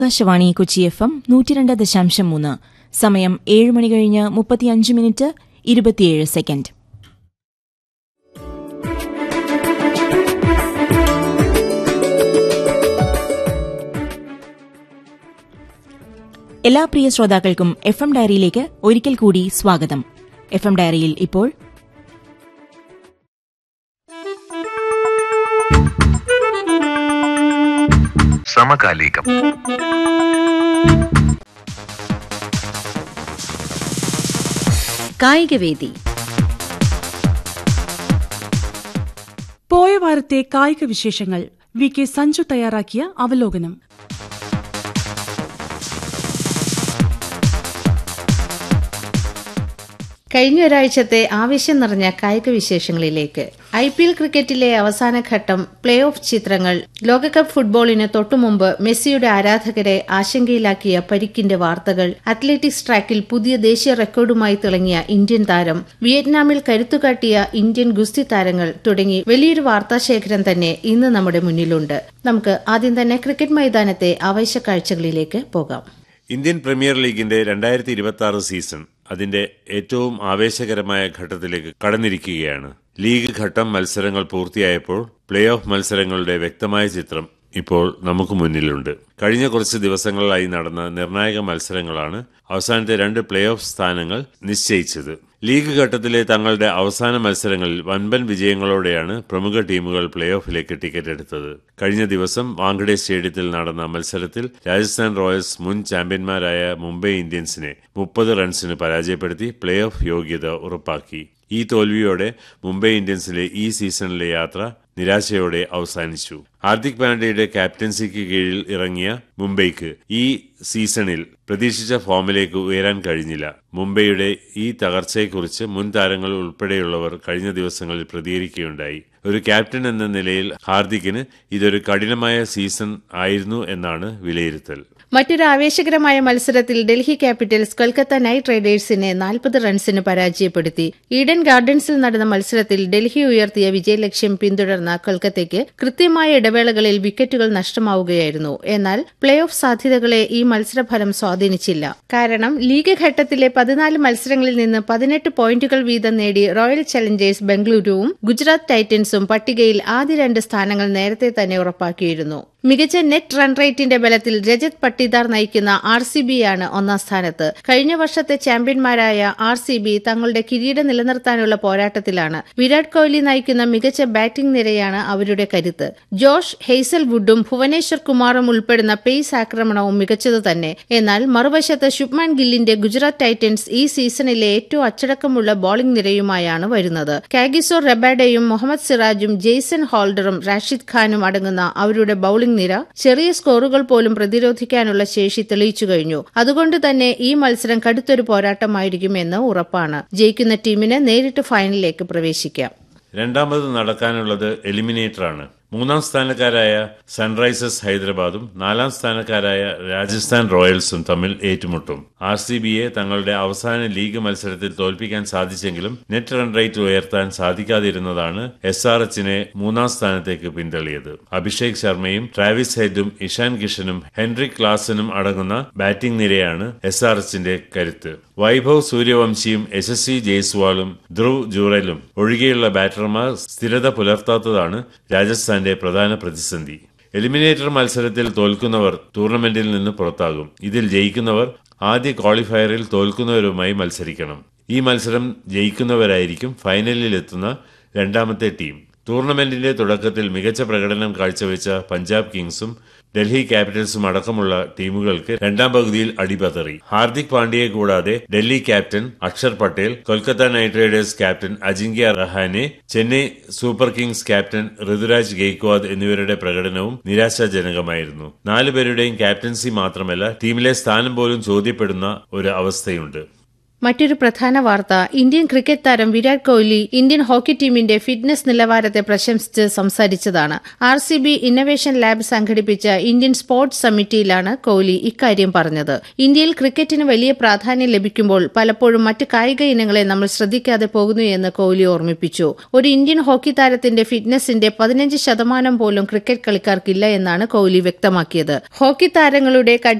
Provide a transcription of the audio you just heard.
Akashvani Kochi F M നൂറ്റിരണ്ട് ദശാംശം മൂന്ന് സമയം ഏഴ് മണി കഴിഞ്ഞ് മുപ്പത്തിയഞ്ച് മിനിറ്റ് ഇരുപത്തിയേഴ് സെക്കൻഡ് എല്ലാ പ്രിയ ശ്രോതാക്കൾക്കും എഫ് എം ഡയറിയിലേക്ക് ഒരിക്കൽ കൂടി സ്വാഗതം എഫ് എം ഡയറിയിൽ ഇപ്പോൾ സമകാലികം കായികവേദി പോയ വാരത്തെ കായിക വിശേഷങ്ങൾ വി കെ സഞ്ജു തയ്യാറാക്കിയ അവലോകനം കഴിഞ്ഞ ഒരാഴ്ചത്തെ ആവേശം നിറഞ്ഞ കായിക വിശേഷങ്ങളിലേക്ക് ഐ പി എൽ ക്രിക്കറ്റിലെ അവസാന ഘട്ടം പ്ലേ ഓഫ് ചിത്രങ്ങൾ ലോകകപ്പ് ഫുട്ബോളിന് തൊട്ടുമുമ്പ് മെസ്സിയുടെ ആരാധകരെ ആശങ്കയിലാക്കിയ പരിക്കിന്റെ വാർത്തകൾ അത്ലറ്റിക്സ് ട്രാക്കിൽ പുതിയ ദേശീയ റെക്കോർഡുമായി തിളങ്ങിയ ഇന്ത്യൻ താരം വിയറ്റ്നാമിൽ കരുത്തുകാട്ടിയ ഇന്ത്യൻ ഗുസ്തി താരങ്ങൾ തുടങ്ങി വലിയൊരു വാർത്താശേഖരം തന്നെ ഇന്ന് നമ്മുടെ മുന്നിലുണ്ട് നമുക്ക് ആദ്യം തന്നെ ക്രിക്കറ്റ് മൈതാനത്തെ ആവേശ കാഴ്ചകളിലേക്ക് പോകാം ഇന്ത്യൻ പ്രീമിയർ ലീഗിന്റെ രണ്ടായിരത്തി ഇരുപത്തി ആറ് സീസൺ അതിന്റെ ഏറ്റവും ആവേശകരമായ ഘട്ടത്തിലേക്ക് കടന്നിരിക്കുകയാണ് ലീഗ് ഘട്ടം മത്സരങ്ങൾ പൂർത്തിയായപ്പോൾ പ്ലേ ഓഫ് മത്സരങ്ങളുടെ വ്യക്തമായ ചിത്രം ഇപ്പോൾ നമുക്ക് മുന്നിലുണ്ട് കഴിഞ്ഞ കുറച്ച് ദിവസങ്ങളിലായി നടന്ന നിർണായക മത്സരങ്ങളാണ് അവസാനത്തെ രണ്ട് പ്ലേ ഓഫ് സ്ഥാനങ്ങൾ നിശ്ചയിച്ചത് ലീഗ് ഘട്ടത്തിലെ തങ്ങളുടെ അവസാന മത്സരങ്ങളിൽ വൻപൻ വിജയങ്ങളോടെയാണ് പ്രമുഖ ടീമുകൾ പ്ലേ ഓഫിലേക്ക് ടിക്കറ്റ് എടുത്തത് കഴിഞ്ഞ ദിവസം വാങ്കഡെ സ്റ്റേഡിയത്തിൽ നടന്ന മത്സരത്തിൽ രാജസ്ഥാൻ റോയൽസ് മുൻ ചാമ്പ്യന്മാരായ മുംബൈ ഇന്ത്യൻസിനെ മുപ്പത് റൺസിന് പരാജയപ്പെടുത്തി പ്ലേ ഓഫ് യോഗ്യത ഉറപ്പാക്കി ഈ തോൽവിയോടെ മുംബൈ ഇന്ത്യൻസിലെ ഈ സീസണിലെ യാത്ര നിരാശയോടെ അവസാനിച്ചു ഹാർദിക് പാണ്ഡ്യയുടെ ക്യാപ്റ്റൻസിക്ക് കീഴിൽ ഇറങ്ങിയ മുംബൈക്ക് ഈ സീസണിൽ പ്രതീക്ഷിച്ച ഫോമിലേക്ക് ഉയരാൻ കഴിഞ്ഞില്ല മുംബൈയുടെ ഈ തകർച്ചയെക്കുറിച്ച് മുൻ താരങ്ങൾ ഉൾപ്പെടെയുള്ളവർ കഴിഞ്ഞ ദിവസങ്ങളിൽ പ്രതികരിക്കുകയുണ്ടായി ഒരു ക്യാപ്റ്റൻ എന്ന നിലയിൽ ഹാർദിക്കിന് ഇതൊരു കഠിനമായ സീസൺ ആയിരുന്നു എന്നാണ് വിലയിരുത്തൽ മറ്റൊരു ആവേശകരമായ മത്സരത്തിൽ ഡൽഹി ക്യാപിറ്റൽസ് കൊൽക്കത്ത നൈറ്റ് റൈഡേഴ്സിനെ നാൽപ്പത് റൺസിന് പരാജയപ്പെടുത്തി ഈഡൻ ഗാർഡൻസിൽ നടന്ന മത്സരത്തിൽ ഡൽഹി ഉയർത്തിയ വിജയലക്ഷ്യം പിന്തുടർന്ന കൊൽക്കത്തയ്ക്ക് കൃത്യമായ ഇടവേളകളിൽ വിക്കറ്റുകൾ നഷ്ടമാവുകയായിരുന്നു എന്നാൽ പ്ലേ ഓഫ് സാധ്യതകളെ ഈ മത്സരഫലം സ്വാധീനിച്ചില്ല കാരണം ലീഗ് ഘട്ടത്തിലെ പതിനാല് മത്സരങ്ങളിൽ നിന്ന് പതിനെട്ട് പോയിന്റുകൾ വീതം നേടി റോയൽ ചലഞ്ചേഴ്സ് ബംഗളൂരുവും ഗുജറാത്ത് ടൈറ്റൻസും പട്ടികയിൽ ആദ്യ രണ്ട് സ്ഥാനങ്ങൾ നേരത്തെ തന്നെ ഉറപ്പാക്കിയിരുന്നു മികച്ച നെറ്റ് റൺ റേറ്റിന്റെ ബലത്തിൽ രജത് പട്ടിദാർ നയിക്കുന്ന ആർ സി ബിയാണ് ഒന്നാം സ്ഥാനത്ത് കഴിഞ്ഞ വർഷത്തെ ചാമ്പ്യന്മാരായ ആർ സി ബി തങ്ങളുടെ കിരീടം നിലനിർത്താനുള്ള പോരാട്ടത്തിലാണ് വിരാട് കോഹ്ലി നയിക്കുന്ന മികച്ച ബാറ്റിംഗ് നിരയാണ് അവരുടെ കരുത്ത് ജോഷ് ഹെയ്സൽ വുഡും ഭുവനേശ്വർ കുമാറും ഉൾപ്പെടുന്ന പേസ് ആക്രമണവും മികച്ചത് തന്നെ എന്നാൽ മറുവശത്ത് ശുഭ്മാൻ ഗില്ലിന്റെ ഗുജറാത്ത് ടൈറ്റൻസ് ഈ സീസണിലെ ഏറ്റവും അച്ചടക്കമുള്ള ബോളിംഗ് നിരയുമായാണ് വരുന്നത് കാഗിസോർ റബാഡയും മുഹമ്മദ് സിറാജും ജെയ്സൺ ഹോൾഡറും റാഷിദ് ഖാനും അടങ്ങുന്ന അവരുടെ ബൌളിംഗ് നിര ചെറിയ സ്കോറുകൾ പോലും പ്രതിരോധിക്കാനുള്ള ശേഷി തെളിയിച്ചു കഴിഞ്ഞു അതുകൊണ്ട് തന്നെ ഈ മത്സരം കടുത്തൊരു പോരാട്ടമായിരിക്കുമെന്ന് ഉറപ്പാണ് ജയിക്കുന്ന ടീമിന് നേരിട്ട് ഫൈനലിലേക്ക് പ്രവേശിക്കാം രണ്ടാമത് നടക്കാനുള്ളത് എലിമിനേറ്ററാണ് മൂന്നാം സ്ഥാനക്കാരായ സൺറൈസേഴ്സ് ഹൈദരാബാദും നാലാം സ്ഥാനക്കാരായ രാജസ്ഥാൻ റോയൽസും തമ്മിൽ ഏറ്റുമുട്ടും ആർ സി ബിയെ തങ്ങളുടെ അവസാന ലീഗ് മത്സരത്തിൽ തോൽപ്പിക്കാൻ സാധിച്ചെങ്കിലും നെറ്റ് റൺ റേറ്റ് ഉയർത്താൻ സാധിക്കാതിരുന്നതാണ് എസ് ആർ എച്ചിനെ മൂന്നാം സ്ഥാനത്തേക്ക് പിന്തള്ളിയത് അഭിഷേക് ശർമ്മയും ട്രാവിസ് ഹെഡും ഇഷാൻ കിഷനും ഹെൻറിക് ക്ലാസനും അടങ്ങുന്ന ബാറ്റിംഗ് നിരയാണ് എസ് ആർ എച്ചിന്റെ കരുത്ത് വൈഭവ് സൂര്യവംശിയും യശസ്വി ജയ്സ്വാളും ധ്രുവ് ജൂറലും ഒഴികെയുള്ള ബാറ്റർമാർ സ്ഥിരത പുലർത്താത്തതാണ് രാജസ്ഥാന്റെ പ്രധാന പ്രതിസന്ധി എലിമിനേറ്റർ മത്സരത്തിൽ തോൽക്കുന്നവർ ടൂർണമെന്റിൽ നിന്ന് പുറത്താകും ഇതിൽ ജയിക്കുന്നവർ ആദ്യ ക്വാളിഫയറിൽ തോൽക്കുന്നവരുമായി മത്സരിക്കണം ഈ മത്സരം ജയിക്കുന്നവരായിരിക്കും ഫൈനലിൽ എത്തുന്ന രണ്ടാമത്തെ ടീം ടൂർണമെന്റിന്റെ തുടക്കത്തിൽ മികച്ച പ്രകടനം കാഴ്ചവെച്ച പഞ്ചാബ് കിങ്സും ഡൽഹി ക്യാപിറ്റൽസും അടക്കമുള്ള ടീമുകൾക്ക് രണ്ടാം പകുതിയിൽ അടിപതറി ഹാർദിക് പാണ്ഡ്യയെ കൂടാതെ Delhi captain Axar Patel Kolkata knight riders captain Ajinkya Rahane Chennai super kings captain Ruturaj Gaikwad എന്നിവരുടെ പ്രകടനവും നിരാശാജനകമായിരുന്നു നാലുപേരുടെയും ക്യാപ്റ്റൻസി മാത്രമല്ല ടീമിലെ സ്ഥാനം പോലും ചോദ്യപ്പെടുന്ന ഒരു അവസ്ഥയുണ്ട് മറ്റൊരു പ്രധാന വാർത്ത ഇന്ത്യൻ ക്രിക്കറ്റ് താരം വിരാട് കോഹ്ലി ഇന്ത്യൻ ഹോക്കി ടീമിന്റെ ഫിറ്റ്നസ് നിലവാരത്തെ പ്രശംസിച്ച് സംസാരിച്ചതാണ് R C B innovation lab സംഘടിപ്പിച്ച ഇന്ത്യൻ സ്പോർട്സ് സമിറ്റിയിലാണ് കോഹ്ലി ഇക്കാര്യം പറഞ്ഞത് ഇന്ത്യയിൽ ക്രിക്കറ്റിന് വലിയ പ്രാധാന്യം ലഭിക്കുമ്പോൾ പലപ്പോഴും മറ്റ് കായിക ഇനങ്ങളെ നമ്മൾ ശ്രദ്ധിക്കാതെ പോകുന്നു എന്ന് കോഹ്ലി ഓർമ്മിപ്പിച്ചു ഒരു ഇന്ത്യൻ ഹോക്കി താരത്തിന്റെ ഫിറ്റ്നസിന്റെ പതിനഞ്ച് ശതമാനം പോലും ക്രിക്കറ്റ് കളിക്കാർക്കില്ല എന്നാണ് കോഹ്ലി വ്യക്തമാക്കിയത് ഹോക്കി താരങ്ങളുടെ